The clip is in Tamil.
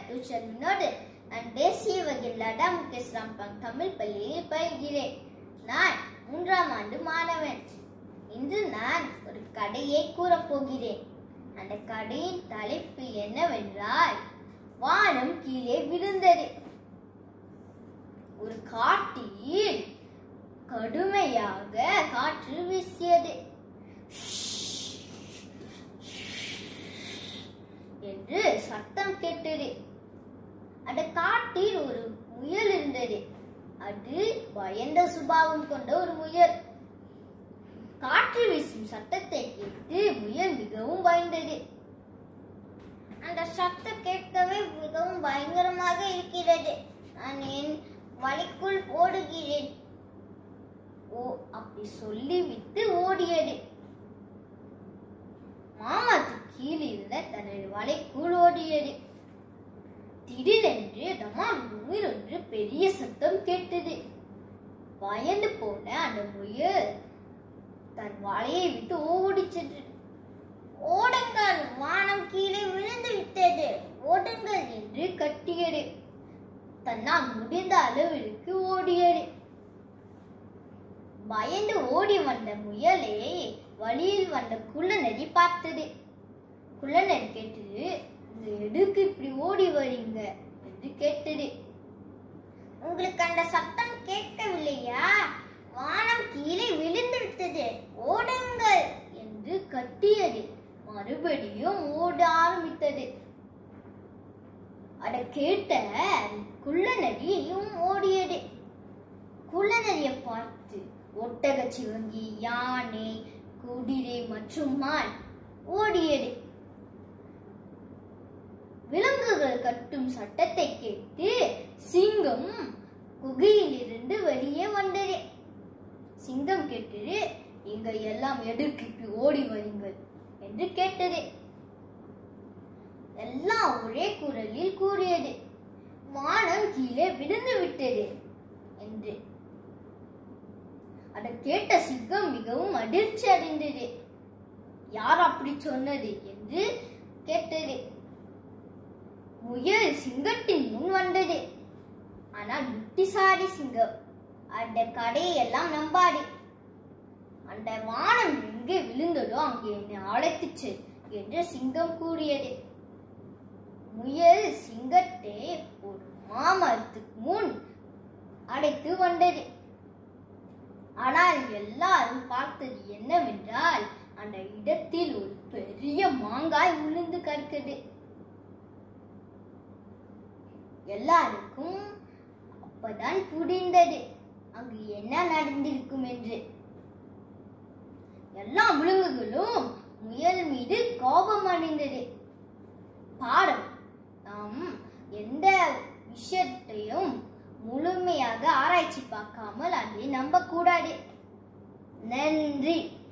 டு செல்வினோடு நான் தேசிய வகையில் லடா முகேஷ் ராம்பங் தமிழ் பள்ளியில் பயில்கிறேன் நான் மூன்றாம் ஆண்டு மாணவன் இன்று நான் ஒரு கதையை கூறப் போகிறேன் அந்த கதையின் தலைப்பு என்னவென்றால் வானம் கீழே விழுந்தது ஒரு காட்டில் கடுமையாக காற்று வீசியது என்று சத்தம் கேட்டது அந்த காட்டில் ஒரு முயல் இருந்தது அது பயந்த சுபாவம் கொண்ட ஒரு முயல் காற்று வீசும் சத்தத்தை கேட்டு முயல் மிகவும் பயந்தது அந்த சத்தம் கேட்கவே மிகவும் பயங்கரமாக இருக்கிறது நான் என் வலைக்குள் ஓடுகிறேன் ஓ அப்படி சொல்லிவிட்டு ஓடியது மாமாத்து கீழ் இருந்த தனது வலைக்குள் ஓடியது திடீரென்று தமாம் முயல் ஒன்று பெரிய சத்தம் கேட்டது பயந்து போன அந்த முயல் தன் வலையை விட்டு ஓடிச் சென்றது ஓடுங்கள் வானம் கீழே விழுந்து விட்டது ஓடுங்கள் என்று கட்டியது தன்னால் முடிந்த அளவிற்கு ஓடியது பயந்து ஓடி வந்த முயலை வழியில் வந்த குள்ளநரி பார்த்தது குள்ளநரி கேட்டது "நீங்க எதுக்கு இப்படி ஓடி வரீங்க என்று கேட்டது உங்களுக்கு அந்த சத்தம் கேட்கவில்லையா வானம் கீழே விழுந்து விட்டது ஓடுங்கள் என்று கட்டியது மறுபடியும் ஓட ஆரம்பித்தது அதை கேட்ட குள்ளநரியும் ஓடியது குள்ளநரியை பார்த்து ஒட்டக சிவங்கி யானை குதிரை மற்றும் மான் ஓடியது விலங்குகள் கட்டும் சட்டத்தை கேட்டு சிங்கம் குகையிலிருந்து வெளியே வந்தது சிங்கம் கேட்டது நீங்கள் எல்லாம் எதற்கு இப்படி ஓடி வரீங்கள் என்று கேட்டது எல்லாம் ஒரே குரலில் கூறியது வானம் கீழே விழுந்து விட்டது என்று அதை கேட்ட சிங்கம் மிகவும் அதிர்ச்சி அடைந்தது யார் அப்படி சொன்னது என்று கேட்டது முயல் சிங்கத்தின் முன் வந்தது ஆனால் புத்திசாலி சிங்கம் அந்த கடையை எல்லாம் நம்பாது அந்த வானம் எங்கே விழுந்ததோ அங்கே என்னை அழைத்துச் செல் என்று சிங்கம் கூறியது முயல் சிங்கத்தை ஒரு மாமரத்துக்கு முன் அழைத்து வந்தது ஆனால் எல்லாரும் பார்த்தது என்னவென்றால் அந்த இடத்தில் ஒரு பெரிய மாங்காய் விழுந்து கிடக்குது எல்லாருக்கும் அப்பதான் புரிந்தது அங்கு என்ன நடந்திருக்கும் என்று எல்லா விலங்குகளும் முயல் மீது கோபம் அடைந்தது பாடம் நாம் எந்த விஷயத்தையும் முழுமையாக ஆராய்ச்சி பார்க்காமல் அதை நம்பக்கூடாது நன்றி